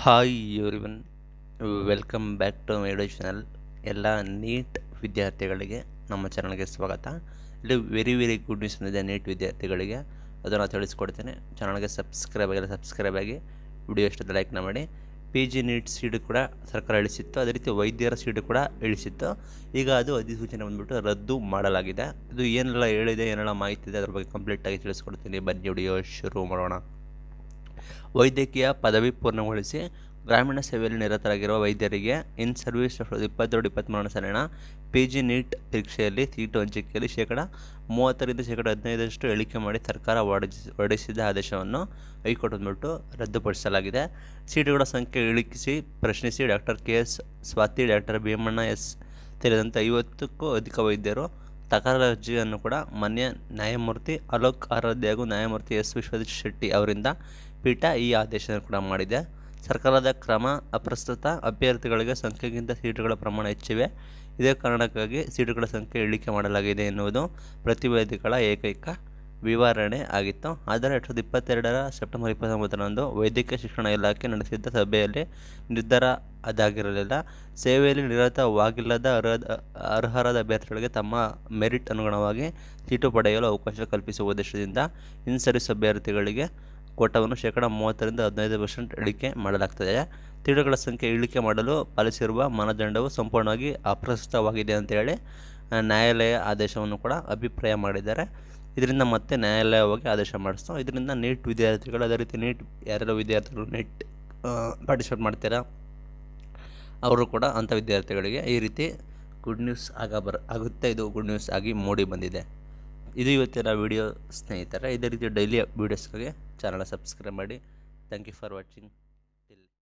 hi everyone welcome back to my YouTube channel ಎಲ್ಲ NEET ವಿದ್ಯಾರ್ಥಿಗಳಿಗೆ ನಮ್ಮ ಚಾನಲ್ಗೆ ಸ್ವಾಗತ ಇಲ್ಲಿ ವೆರಿ ವೆರಿ ಗುಡ್ ನ್ಯೂಸ್ ಬಂದಿದೆ ನೀಟ್ ವಿದ್ಯಾರ್ಥಿಗಳಿಗೆ ಅದನ್ನು ತಿಳಿಸ್ಕೊಡ್ತೇನೆ ಚಾನಲ್ಗೆ ಸಬ್ಸ್ಕ್ರೈಬ್ ಆಗಿಲ್ಲ ಸಬ್ಸ್ಕ್ರೈಬ್ ಆಗಿ ವಿಡಿಯೋ ಇಷ್ಟದ ಲೈಕ್ನ ಮಾಡಿ ಪಿ ಜಿ ನೀಟ್ ಸೀಟು ಕೂಡ ಸರ್ಕಾರ ಇಳಿಸಿತ್ತು ಅದೇ ರೀತಿ ವೈದ್ಯರ ಸೀಟು ಕೂಡ ಇಳಿಸಿತ್ತು ಈಗ ಅದು ಅಧಿಸೂಚನೆ ಬಂದುಬಿಟ್ಟು ರದ್ದು ಮಾಡಲಾಗಿದೆ ಇದು ಏನೆಲ್ಲ ಹೇಳಿದೆ ಏನೆಲ್ಲ ಮಾಹಿತಿ ಇದೆ ಅದ್ರ ಬಗ್ಗೆ ಕಂಪ್ಲೀಟಾಗಿ ತಿಳಿಸ್ಕೊಡ್ತೀನಿ ಬನ್ನಿ ವಿಡಿಯೋ ಶುರು ಮಾಡೋಣ ವೈದ್ಯಕೀಯ ಪದವಿ ಪೂರ್ಣಗೊಳಿಸಿ ಗ್ರಾಮೀಣ ಸೇವೆಯಲ್ಲಿ ನಿರತರಾಗಿರುವ ವೈದ್ಯರಿಗೆ ಇನ್ ಸರ್ವಿಸ್ ಇಪ್ಪತ್ತೆರಡು ಇಪ್ಪತ್ತ್ಮೂರನೇ ಸಾಲಿನ ಪಿ ಜಿ ನೀಟ್ ಪರೀಕ್ಷೆಯಲ್ಲಿ ಸೀಟು ಹಂಚಿಕೆಯಲ್ಲಿ ಶೇಕಡ ಮೂವತ್ತರಿಂದ ಶೇಕಡ ಹದಿನೈದರಷ್ಟು ಇಳಿಕೆ ಮಾಡಿ ಸರ್ಕಾರ ಹೊರಡಿಸಿ ಹೊರಡಿಸಿದ ಆದೇಶವನ್ನು ಹೈಕೋರ್ಟ್ ಬಂದ್ಬಿಟ್ಟು ರದ್ದುಪಡಿಸಲಾಗಿದೆ ಸೀಟುಗಳ ಸಂಖ್ಯೆ ಇಳಿಸಿ ಪ್ರಶ್ನಿಸಿ doctor K S Swathi doctor Bheemanna S ಸೇರಿದಂತೆ ಐವತ್ತಕ್ಕೂ ಅಧಿಕ ವೈದ್ಯರು ತಕರಾರು ಅರ್ಜಿಯನ್ನು ಕೂಡ ಮಾನ್ಯ ನ್ಯಾಯಮೂರ್ತಿ ಅಲೋಕ್ ಆರಾಧ್ಯ ಹಾಗೂ ನ್ಯಾಯಮೂರ್ತಿ ಎಸ್ ವಿಶ್ವಜಿತ್ ಶೆಟ್ಟಿ ಅವರಿಂದ ಪೀಠ ಈ ಆದೇಶ ಕೂಡ ಮಾಡಿದೆ ಸರ್ಕಾರದ ಕ್ರಮ ಅಪ್ರಸ್ತುತ ಅಭ್ಯರ್ಥಿಗಳಿಗೆ ಸಂಖ್ಯೆಗಿಂತ ಸೀಟುಗಳ ಪ್ರಮಾಣ ಹೆಚ್ಚಿವೆ ಇದೇ ಕಾರಣಕ್ಕಾಗಿ ಸೀಟುಗಳ ಸಂಖ್ಯೆ ಇಳಿಕೆ ಮಾಡಲಾಗಿದೆ ಎನ್ನುವುದು ಪ್ರತಿವಾದಿಗಳ ಏಕೈಕ ವಿವರಣೆ ಆಗಿತ್ತು ಆದರೆ ಎರಡು ಸಾವಿರದ ಇಪ್ಪತ್ತೆರಡರ ಸೆಪ್ಟೆಂಬರ್ ಇಪ್ಪತ್ತೊಂಬತ್ತರಂದು ವೈದ್ಯಕೀಯ ಶಿಕ್ಷಣ ಇಲಾಖೆ ನಡೆಸಿದ್ದ ಸಭೆಯಲ್ಲಿ ನಿರ್ಧಾರ ಅದಾಗಿರಲಿಲ್ಲ ಸೇವೆಯಲ್ಲಿ ನಿರತವಾಗಿಲ್ಲದ ಅರ್ಹದ ಅರ್ಹರಾದ ಅಭ್ಯರ್ಥಿಗಳಿಗೆ ತಮ್ಮ ಮೆರಿಟ್ ಅನುಗುಣವಾಗಿ ಸೀಟು ಪಡೆಯಲು ಅವಕಾಶ ಕಲ್ಪಿಸುವ ಉದ್ದೇಶದಿಂದ ಇನ್ ಸರ್ವಿಸ್ ಅಭ್ಯರ್ಥಿಗಳಿಗೆ ಕೋಟವನ್ನು ಶೇಕಡ ಮೂವತ್ತರಿಂದ ಹದಿನೈದು ಪರ್ಸೆಂಟ್ ಇಳಿಕೆ ಮಾಡಲಾಗ್ತದೆ ಸೀಟುಗಳ ಸಂಖ್ಯೆ ಇಳಿಕೆ ಮಾಡಲು ಪಾಲಿಸಿರುವ ಮಾನದಂಡವು ಸಂಪೂರ್ಣವಾಗಿ ಅಪ್ರಸ್ತುತವಾಗಿದೆ ಅಂತೇಳಿ ನ್ಯಾಯಾಲಯ ಆದೇಶವನ್ನು ಕೂಡ ಅಭಿಪ್ರಾಯ ಮಾಡಿದ್ದಾರೆ ಇದರಿಂದ ಮತ್ತೆ ನ್ಯಾಯಾಲಯ ಹೋಗಿ ಆದೇಶ ಮಾಡಿಸ್ತು ಇದರಿಂದ ನೀಟ್ ವಿದ್ಯಾರ್ಥಿಗಳು ಅದೇ ರೀತಿ ನೀಟ್ ಯಾರೆಲ್ಲ ವಿದ್ಯಾರ್ಥಿಗಳು ನೀಟ್ ಪಾರ್ಟಿಸಿಪೇಟ್ ಮಾಡ್ತೀರಾ ಅವರು ಕೂಡ ಅಂಥ ವಿದ್ಯಾರ್ಥಿಗಳಿಗೆ ಈ ರೀತಿ ಗುಡ್ ನ್ಯೂಸ್ ಆಗ ಬರ ಆಗುತ್ತೆ ಇದು ಗುಡ್ ನ್ಯೂಸ್ ಆಗಿ ಮೂಡಿ ಬಂದಿದೆ ಇದು ಇವತ್ತಿನ ವಿಡಿಯೋ ಸ್ನೇಹಿತರೆ ಇದೇ ರೀತಿ ಡೈಲಿ ವೀಡಿಯೋಸ್ಗಾಗಿ ಚಾನಲ್ ಸಬ್ಸ್ಕ್ರೈಬ್ ಮಾಡಿ ಥ್ಯಾಂಕ್ ಯು ಫಾರ್ ವಾಚಿಂಗ್